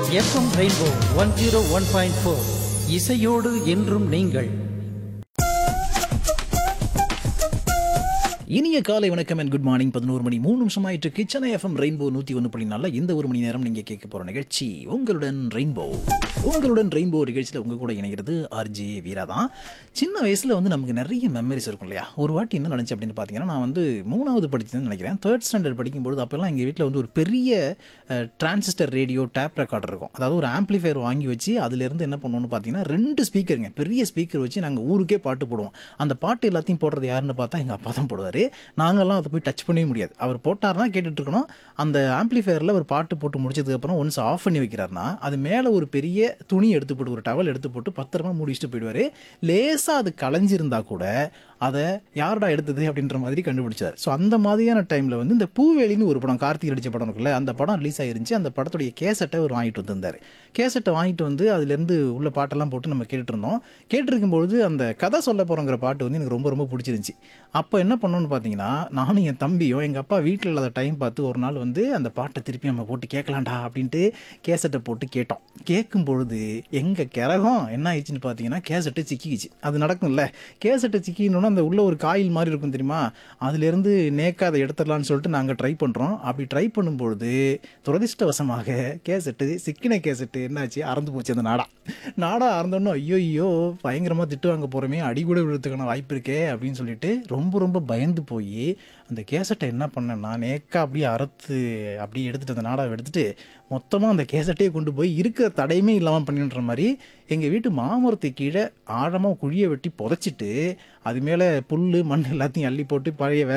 FM rainbow one zero one point four இசையோடு என்றும் நீங்கள் இனிய காலை வணக்கம் அண்ட் குட் மார்னிங் பதினோரு மணி மூணு நிமிஷம் ஆயிட்டு கிச்சனை எஃப்எம் ரெயின்போ நூற்றி ஒன்று புள்ளி நாலில் இந்த ஒரு மணி நேரம் நீங்கள் கேட்க போகிற நிகழ்ச்சி உங்களுடன் ரெயின்போ உங்களுடன் ரெயின்போ நிகழ்ச்சியில் உங்கள் கூட இணைகிறது ஆர்ஜே வீரா தான் சின்ன வயசில் வந்து நமக்கு நிறைய மெமரிஸ் இருக்கும் இல்லையா ஒரு வாட்டி என்ன நினச்சி அப்படின்னு பார்த்தீங்கன்னா நான் வந்து மூணாவது படிச்சதுன்னு நினைக்கிறேன் தேர்ட் ஸ்டாண்டர்ட் படிக்கும்போது அப்போல்லாம் எங்கள் வீட்டில் வந்து ஒரு பெரிய டிரான்சிஸ்டர் ரேடியோ டேப் ரெக்கார்டர் இருக்கும் அதாவது ஒரு ஆம்ப்ளிஃபையர் வாங்கி வச்சு அதுலேருந்து என்ன பண்ணுவோம்னு பார்த்தீங்கன்னா ரெண்டு ஸ்பீக்கருங்க பெரிய ஸ்பீக்கர் வச்சு நாங்கள் ஊருக்கே பாட்டு போடுவோம் அந்த பாட்டு எல்லாத்தையும் போடுறது யாருன்னு பார்த்தா எங்கள் அப்பா தான் போடுவார் நாங்கள்லாம் அதை போய் டச் பண்ணவே முடியாது அவர் போட்டார்னா கேட்டுட்டு இருக்கணும் அந்த ஆம்ப்ளிஃபையரில் ஒரு பாட்டு போட்டு முடிச்சதுக்கப்புறம் ஒன்ஸ் ஆஃப் பண்ணி வைக்கிறாருன்னா அது மேலே ஒரு பெரிய துணி எடுத்து போட்டு ஒரு டவல் எடுத்து போட்டு பத்திரமா மூடி வச்சுட்டு போயிடுவார் லேசாக அது களைஞ்சிருந்தா கூட அதை யாருடா எடுத்தது அப்படின்ற மாதிரி கண்டுபிடிச்சார் ஸோ அந்த மாதிரியான டைமில் வந்து இந்த பூவேலின்னு ஒரு படம் கார்த்திக் நடிச்ச படம் இருக்குல்ல அந்த படம் ரிலீஸ் ஆயிருந்துச்சு அந்த படத்துடைய கேசட்டை அவர் வாங்கிட்டு வந்திருந்தார் கேசட்டை வாங்கிட்டு வந்து அதுலேருந்து உள்ள பாட்டெல்லாம் போட்டு நம்ம கேட்டுட்டு இருந்தோம் கேட்டிருக்கும்பொழுது அந்த கதை சொல்ல போகிறோங்கிற பாட்டு வந்து எனக்கு ரொம்ப ரொம்ப பிடிச்சிருந்துச்சி அப்போ என்ன பண்ணோன்னு பார்த்தீங்கன்னா நானும் என் தம்பியும் எங்கள் அப்பா வீட்டில் இல்லாத டைம் பார்த்து ஒரு நாள் வந்து அந்த பாட்டை திருப்பி நம்ம போட்டு கேட்கலாம்டா அப்படின்ட்டு கேசட்டை போட்டு கேட்டோம் கேட்கும் பொழுது எங்கள் கிறகம் என்ன ஆயிடுச்சுன்னு பார்த்தீங்கன்னா கேசட்டு சிக்கிக்கிச்சு அது நடக்கும்ல கேசட்டை சிக்கினோன்னா அந்த உள்ள ஒரு காயில் மாதிரி இருக்கும் தெரியுமா அதுலேருந்து நேக்கா அதை எடுத்துடலாம்னு சொல்லிட்டு நாங்கள் ட்ரை பண்ணுறோம் அப்படி ட்ரை பண்ணும்பொழுது துரதிர்ஷ்டவசமாக கேசட்டு சிக்கின கேசட்டு என்னாச்சு அறந்து போச்சு அந்த நாடா நாடா அறந்தோன்னே ஐயோ ஐயோ பயங்கரமாக திட்டு வாங்க போகிறோமே அடி கூட விழுறதுக்கான வாய்ப்பு இருக்கே அப்படின்னு சொல்லிட்டு ரொம்ப ரொம்ப பயந்து போய் அந்த கேசட்டை என்ன பண்ணேன்னா நேக்கா அப்படியே அறுத்து அப்படியே எடுத்துட்டு அந்த நாடாவை எடுத்துட்டு மொத்தமாக அந்த கேசட்டையே கொண்டு போய் இருக்கிற தடையுமே இல்லாமல் பண்ணின்ற மாதிரி எங்கள் வீட்டு மாமரத்து கீழே ஆழமாக குழியை வெட்டி புதைச்சிட்டு அது மேலே புல் மண் எல்லாத்தையும் அள்ளி போட்டு பழைய வேற